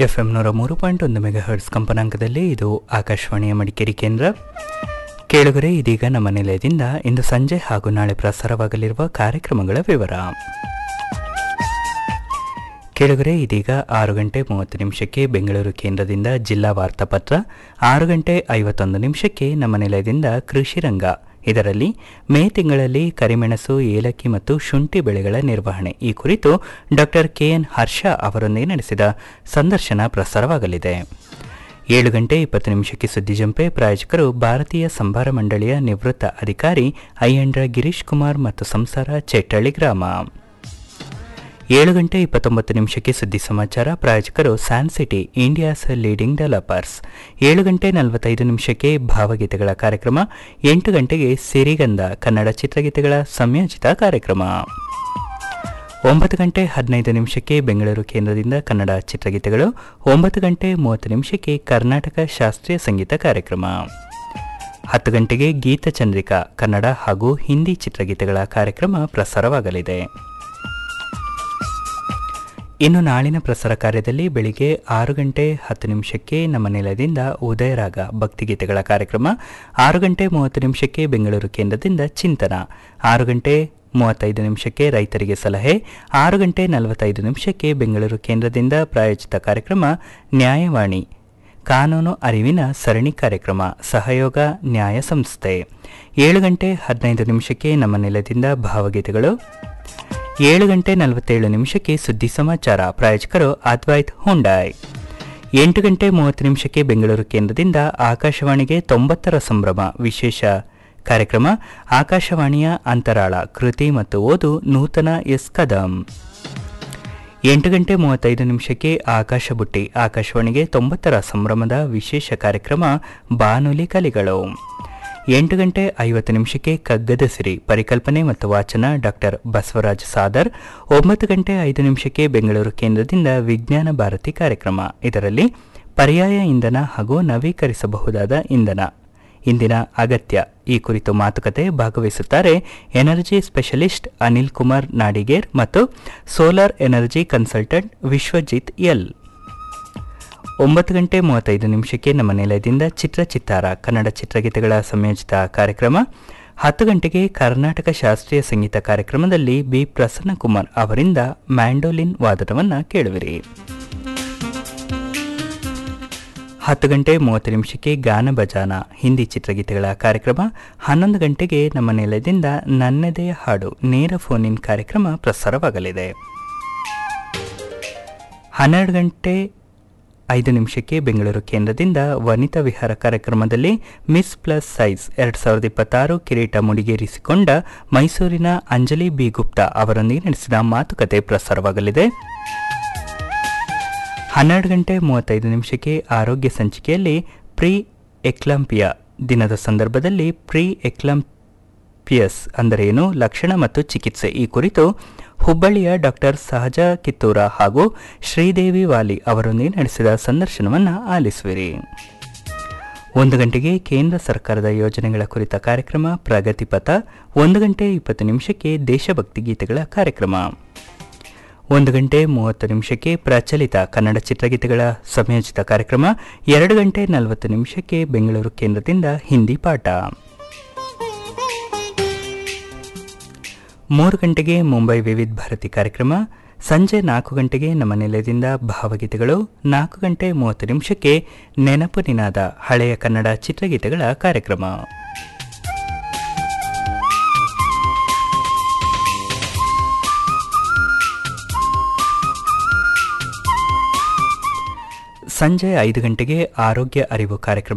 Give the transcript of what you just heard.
F M ನೂರ ಮೂರು point ಒಂದು ಮೆಗಾ ಹರ್ಟ್ಸ್ ಕಂಪನಾಂಕದಲ್ಲಿ ಇದು ಆಕಾಶವಾಣಿಯ ಮಡಿಕೇರಿ ಕೇಂದ್ರ ಕೇಳುಗರೆ ಇದೀಗ ನಮ್ಮ ನಿಲಯದಿಂದ ಇಂದು ಸಂಜೆ ಹಾಗೂ ನಾಳೆ ಪ್ರಸಾರವಾಗಲಿರುವ ಕಾರ್ಯಕ್ರಮಗಳ ವಿವರ ಕೇಳುಗರೆ ಇದೀಗ ಆರು ಗಂಟೆ ಮೂವತ್ತು ನಿಮಿಷಕ್ಕೆ ಬೆಂಗಳೂರು ಕೇಂದ್ರದಿಂದ ಜಿಲ್ಲಾ ವಾರ್ತಾಪತ್ರ ಆರು ಗಂಟೆ ಐವತ್ತೊಂದು ನಿಮಿಷಕ್ಕೆ ನಮ್ಮ ನಿಲಯದಿಂದ ಕೃಷಿ ರಂಗ ಇದರಲ್ಲಿ ಮೇ ತಿಂಗಳಲ್ಲಿ ಕರಿಮೆಣಸು ಏಲಕ್ಕಿ ಮತ್ತು ಶುಂಠಿ ಬೆಳೆಗಳ ನಿರ್ವಹಣೆ ಈ ಕುರಿತು ಡಾಕ್ಟರ್ ಕೆಎನ್ ಹರ್ಷ ಅವರೊಂದಿಗೆ ನಡೆಸಿದ ಸಂದರ್ಶನ ಪ್ರಸಾರವಾಗಲಿದೆ ಏಳು ಗಂಟೆ ಇಪ್ಪತ್ತು ನಿಮಿಷಕ್ಕೆ ಸುದ್ದಿ ಜಂಪೆ ಪ್ರಾಯೋಜಕರು ಭಾರತೀಯ ಸಂಭಾರ ಮಂಡಳಿಯ ನಿವೃತ್ತ ಅಧಿಕಾರಿ ಅಯ್ಯಂಡ್ರ ಗಿರೀಶ್ ಕುಮಾರ್ ಮತ್ತು ಸಂಸಾರ ಚೆಟ್ಟಳ್ಳಿ ಗ್ರಾಮ ಏಳು ಗಂಟೆ ಇಪ್ಪತ್ತೊಂಬತ್ತು ನಿಮಿಷಕ್ಕೆ ಸುದ್ದಿ ಸಮಾಚಾರ ಪ್ರಾಯೋಜಕರು San City India's leading developers ಏಳು ಗಂಟೆ ನಲವತ್ತೈದು ನಿಮಿಷಕ್ಕೆ ಭಾವಗೀತೆಗಳ ಕಾರ್ಯಕ್ರಮ ಎಂಟು ಗಂಟೆಗೆ ಸಿರಿಗಂಧ ಕನ್ನಡ ಚಿತ್ರಗೀತೆಗಳ ಸಂಯೋಜಿತ ಕಾರ್ಯಕ್ರಮ ಒಂಬತ್ತು ಗಂಟೆ ಹದಿನೈದು ನಿಮಿಷಕ್ಕೆ ಬೆಂಗಳೂರು ಕೇಂದ್ರದಿಂದ ಕನ್ನಡ ಚಿತ್ರಗೀತೆಗಳು ಒಂಬತ್ತು ಗಂಟೆ ಮೂವತ್ತು ನಿಮಿಷಕ್ಕೆ ಕರ್ನಾಟಕ ಶಾಸ್ತ್ರೀಯ ಸಂಗೀತ ಕಾರ್ಯಕ್ರಮ ಹತ್ತು ಗಂಟೆಗೆ ಗೀತಚಂದ್ರಿಕಾ ಕನ್ನಡ ಹಾಗೂ ಹಿಂದಿ ಚಿತ್ರಗೀತೆಗಳ ಕಾರ್ಯಕ್ರಮ ಪ್ರಸಾರವಾಗಲಿದೆ ಇನ್ನು ನಾಳಿನ ಪ್ರಸಾರ ಕಾರ್ಯದಲ್ಲಿ ಬೆಳಿಗ್ಗೆ ಆರು ಗಂಟೆ ಹತ್ತು ನಿಮಿಷಕ್ಕೆ ನಮ್ಮ ನಿಲಯದಿಂದ ಉದಯರಾಗ ಭಕ್ತಿಗೀತೆಗಳ ಕಾರ್ಯಕ್ರಮ ಆರು ಗಂಟೆ ಮೂವತ್ತು ನಿಮಿಷಕ್ಕೆ ಬೆಂಗಳೂರು ಕೇಂದ್ರದಿಂದ ಚಿಂತನ ಆರು ಗಂಟೆ ಮೂವತ್ತೈದು ನಿಮಿಷಕ್ಕೆ ರೈತರಿಗೆ ಸಲಹೆ ಆರು ಗಂಟೆ ನಲವತ್ತೈದು ನಿಮಿಷಕ್ಕೆ ಬೆಂಗಳೂರು ಕೇಂದ್ರದಿಂದ ಪ್ರಾಯೋಜಿತ ಕಾರ್ಯಕ್ರಮ ನ್ಯಾಯವಾಣಿ ಕಾನೂನು ಅರಿವಿನ ಸರಣಿ ಕಾರ್ಯಕ್ರಮ ಸಹಯೋಗ ನ್ಯಾಯ ಸಂಸ್ಥೆ ಏಳು ಗಂಟೆ ಹದಿನೈದು ನಿಮಿಷಕ್ಕೆ ನಮ್ಮ ನಿಲಯದಿಂದ ಭಾವಗೀತೆಗಳು ಏಳು ಗಂಟೆ ನಲವತ್ತೇಳು ನಿಮಿಷಕ್ಕೆ ಸುದ್ದಿ ಸಮಾಚಾರ ಪ್ರಾಯೋಜಕರು ಅದ್ವೈತ್ ಹುಂಡಾಯ್ ಎಂಟು ಗಂಟೆ ಮೂವತ್ತು ನಿಮಿಷಕ್ಕೆ ಬೆಂಗಳೂರು ಕೇಂದ್ರದಿಂದ ಆಕಾಶವಾಣಿಗೆ ತೊಂಬತ್ತರ ಸಂಭ್ರಮ ವಿಶೇಷ ಕಾರ್ಯಕ್ರಮ ಆಕಾಶವಾಣಿಯ ಅಂತರಾಳ ಕೃತಿ ಮತ್ತು ಓದು ನೂತನ ಎಸ್ ಕದಂ ಎಂಟು ಗಂಟೆ ಮೂವತ್ತೈದು ನಿಮಿಷಕ್ಕೆ ಆಕಾಶ ಬುಟ್ಟಿ ಆಕಾಶವಾಣಿಗೆ ತೊಂಬತ್ತರ ಸಂಭ್ರಮದ ವಿಶೇಷ ಕಾರ್ಯಕ್ರಮ ಬಾನುಲಿ ಕಲಿಗಳು ಎಂಟು ಗಂಟೆ ಐವತ್ತು ನಿಮಿಷಕ್ಕೆ ಕಗ್ಗದ ಸಿರಿ ಪರಿಕಲ್ಪನೆ ಮತ್ತು ವಾಚನ ಡಾಕ್ಟರ್ ಬಸವರಾಜ್ ಸಾದರ್ ಒಂಬತ್ತು ಗಂಟೆ ಐದು ನಿಮಿಷಕ್ಕೆ ಬೆಂಗಳೂರು ಕೇಂದ್ರದಿಂದ ವಿಜ್ಞಾನ ಭಾರತಿ ಕಾರ್ಯಕ್ರಮ ಇದರಲ್ಲಿ ಪರ್ಯಾಯ ಇಂಧನ ಹಾಗೂ ನವೀಕರಿಸಬಹುದಾದ ಇಂಧನ ಇಂದಿನ ಅಗತ್ಯ ಈ ಕುರಿತು ಮಾತುಕತೆ ಭಾಗವಹಿಸುತ್ತಾರೆ ಎನರ್ಜಿ ಸ್ಪೆಷಲಿಸ್ಟ್ ಅನಿಲ್ ಕುಮಾರ್ ನಾಡಿಗೇರ್ ಮತ್ತು solar energy consultant Vishwajit L ಒಂಬತ್ತು ಗಂಟೆ ಮೂವತ್ತೈದು ನಿಮಿಷಕ್ಕೆ ನಮ್ಮ ನಿಲಯದಿಂದ ಚಿತ್ರ ಚಿತ್ತಾರ ಕನ್ನಡ ಚಿತ್ರಗೀತೆಗಳ ಸಂಯೋಜಿತ ಕಾರ್ಯಕ್ರಮ ಹತ್ತು ಗಂಟೆಗೆ ಕರ್ನಾಟಕ ಶಾಸ್ತ್ರೀಯ ಸಂಗೀತ ಕಾರ್ಯಕ್ರಮದಲ್ಲಿ ಬಿ ಪ್ರಸನ್ನಕುಮಾರ್ ಅವರಿಂದ ಮ್ಯಾಂಡೋಲಿನ್ ವಾದನವನ್ನು ಕೇಳುವಿರಿ ಹತ್ತು ಗಂಟೆ ಮೂವತ್ತು ನಿಮಿಷಕ್ಕೆ ಗಾನ ಬಜಾನ ಹಿಂದಿ ಚಿತ್ರಗೀತೆಗಳ ಕಾರ್ಯಕ್ರಮ ಹನ್ನೊಂದು ಗಂಟೆಗೆ ನಮ್ಮ ನಿಲಯದಿಂದ ನನ್ನದೇ ಹಾಡು ನೇರ ಫೋನ್ ಇನ್ ಕಾರ್ಯಕ್ರಮ ಪ್ರಸಾರವಾಗಲಿದೆ ಹನ್ನೆರಡು ಗಂಟೆ ಐದು ನಿಮಿಷಕ್ಕೆ ಬೆಂಗಳೂರು ಕೇಂದ್ರದಿಂದ ವನಿತಾ ವಿಹಾರ ಕಾರ್ಯಕ್ರಮದಲ್ಲಿ ಮಿಸ್ ಪ್ಲಸ್ ಸೈಜ್ ಎರಡು ಸಾವಿರದ ಇಪ್ಪತ್ತಾರು ಕಿರೀಟ ಮುಡಿಗೇರಿಸಿಕೊಂಡ ಮೈಸೂರಿನ ಅಂಜಲಿ ಬಿ ಗುಪ್ತಾ ಅವರೊಂದಿಗೆ ನಡೆಸಿದ ಮಾತುಕತೆ ಪ್ರಸಾರವಾಗಲಿದೆ ಹನ್ನೆರಡು ಗಂಟೆ ಮೂವತ್ತೈದು ನಿಮಿಷಕ್ಕೆ ಆರೋಗ್ಯ ಸಂಚಿಕೆಯಲ್ಲಿ ಪ್ರೀ ಎಕ್ಲಾಂಪಿಯಾ ದಿನದ ಸಂದರ್ಭದಲ್ಲಿ ಪ್ರೀ ಎಕ್ಲಾಂಪಿಯಸ್ ಅಂದರೇನು ಲಕ್ಷಣ ಮತ್ತು ಚಿಕಿತ್ಸೆ ಈ ಕುರಿತು ಹುಬ್ಬಳ್ಳಿಯ ಡಾಕ್ಟರ್ ಸಹಜ ಕಿತ್ತೂರ ಹಾಗೂ ಶ್ರೀದೇವಿ ವಾಲಿ ಅವರೊಂದಿಗೆ ನಡೆಸಿದ ಸಂದರ್ಶನವನ್ನು ಆಲಿಸುವಿರಿ ಒಂದು ಗಂಟೆಗೆ ಕೇಂದ್ರ ಸರ್ಕಾರದ ಯೋಜನೆಗಳ ಕುರಿತ ಕಾರ್ಯಕ್ರಮ ಪ್ರಗತಿಪಥ ಒಂದು ಗಂಟೆ ಇಪ್ಪತ್ತು ನಿಮಿಷಕ್ಕೆ ದೇಶಭಕ್ತಿ ಗೀತೆಗಳ ಕಾರ್ಯಕ್ರಮ ಒಂದು ಗಂಟೆ ಮೂವತ್ತು ನಿಮಿಷಕ್ಕೆ ಪ್ರಚಲಿತ ಕನ್ನಡ ಚಿತ್ರಗೀತೆಗಳ ಸಂಯೋಜಿತ ಕಾರ್ಯಕ್ರಮ ಎರಡು ಗಂಟೆ ನಲವತ್ತು ನಿಮಿಷಕ್ಕೆ ಬೆಂಗಳೂರು ಕೇಂದ್ರದಿಂದ ಹಿಂದಿ ಪಾಠ ಮೂರು ಗಂಟೆಗೆ ಮುಂಬೈ ವಿವಿಧ ಭಾರತಿ ಕಾರ್ಯಕ್ರಮ ಸಂಜೆ ನಾಲ್ಕು ಗಂಟೆಗೆ ನಮ್ಮ ನಿಲಯದಿಂದ ಭಾವಗೀತೆಗಳು ನಾಲ್ಕು ಗಂಟೆ ಮೂವತ್ತು ನಿಮಿಷಕ್ಕೆ ನೆನಪು ನಿನಾದ ಹಳೆಯ ಕನ್ನಡ ಚಿತ್ರಗೀತೆಗಳ ಕಾರ್ಯಕ್ರಮ ಸಂಜೆ ಐದು ಗಂಟೆಗೆ ಆರೋಗ್ಯ ಅರಿವು ಕಾರ್ಯಕ್ರಮ